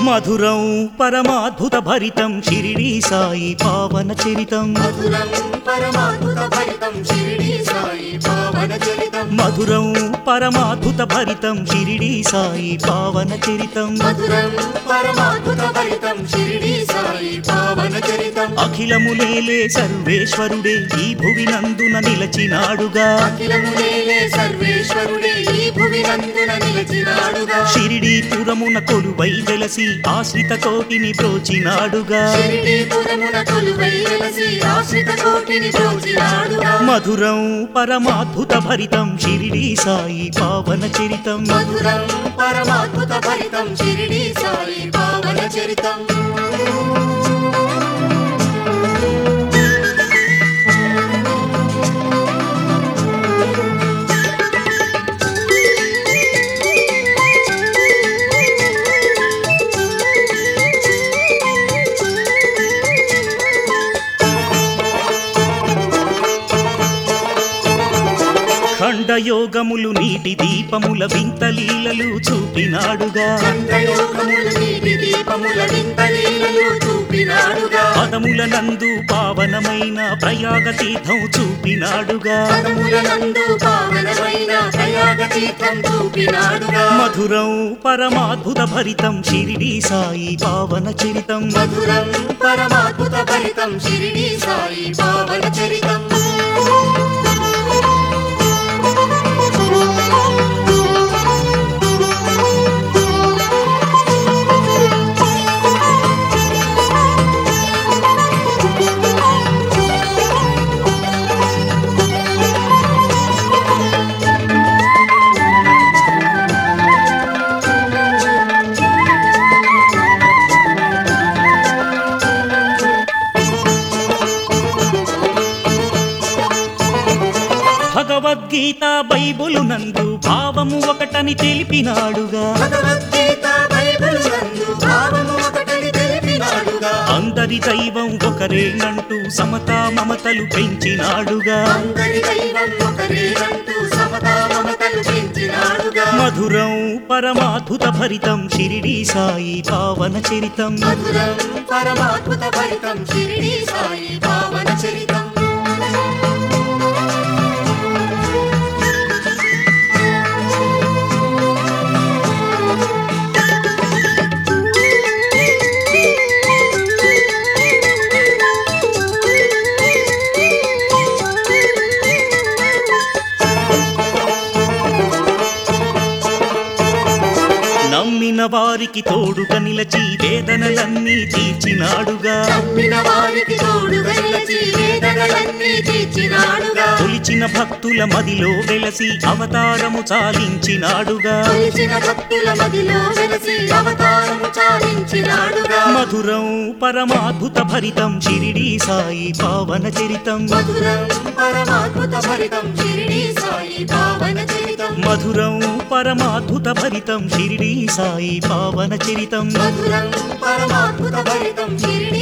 మధురం పరమాద్భుత భరితం షిరిడి సాయి పావన చరితం మధురం పరమాద్భుత భరితం షిరిడి సాయి పావన చరితం మధురం పరమాద్భుత భరితం షిరిడి సాయి పావన చరితం మధురం పరమాద్భుత భరితం షిరిడి సాయి పావన చరితం అఖిలములేలే సర్వేశ్వరుడే ఈ భువి నందున నిలచినాడుగా అఖిలములేలే సర్వేశ్వరుడే ఈ భువి నందున నిలిచినాడుగా షిరిడి పురమున కొలువై వెలసి ఆశ్రిత కోటిని బ్రోచినాడుగా షిరిడీపురమున కొలువై వెలసి ఆశ్రిత కోటిని బ్రోచినాడుగా మధురం పరమాద్భుత భరితం షిరిడి సాయి పావన చరితం మధురం పరమాద్భుత భరితం షిరిడి సాయి పావన చరితం ఖండయోగములు నీటి దీపముల వింత లీలలు చూపినాడుగా కంఠయోగములు నీటి దీపముల వింత లీలలు చూపినాడుగా పదముల నందు పావనమైన ప్రయాగ తీర్థం చూపినాడుగా పదముల నందు పావనమైన ప్రయాగ తీర్థం చూపినాడుగా మధురం పరమాద్భుత భరితం షిరిడి సాయి పావన చరితం మధురం పరమాద్భుత భరితం షిరిడి సాయి పావన చరితం భగవద్గీత బైబులు నందు భావము ఒకటని తెలిపినాడుగా భగవద్గీత బైబిల్ నందు భావము ఒకటని తెలిపినాడుగా అందరి దైవం ఒకరేనంటూ సమతా మమతలు పెంచినాడుగా అందరి దైవం ఒకరేనంటూ సమతా మమతలు పెంచినాడుగా మధురం పరమాద్భుత భరితం షిరిడి సాయి పావన చరితం మధురం పరమాద్భుత భరితం షిరిడి సాయి పావన చరితం నమ్మిన వారికి తోడుగా నిలచి వేదనలన్నీ తీర్చినాడుగా నమ్మిన వారికి తోడుగా నిలిచి వేదనలన్నీ తీర్చినాడుగా కొలిచిన భక్తుల మదిలో వెలసి అవతారము చాలించినాడుగా కొలిచిన భక్తుల మదిలో వెలసి అవతారము చాలించినాడుగా మధురం పరమాద్భుత భరితం షిరిడి సాయి పావన చరితం మధురం పరమాద్భుత భరితం షిరిడి సాయి పావన చరితం మధురం పరమాద్భుత భరితం షిరిడి సాయి పావన చరితం మధురం పరమాద్భుత భరితం షిరిడి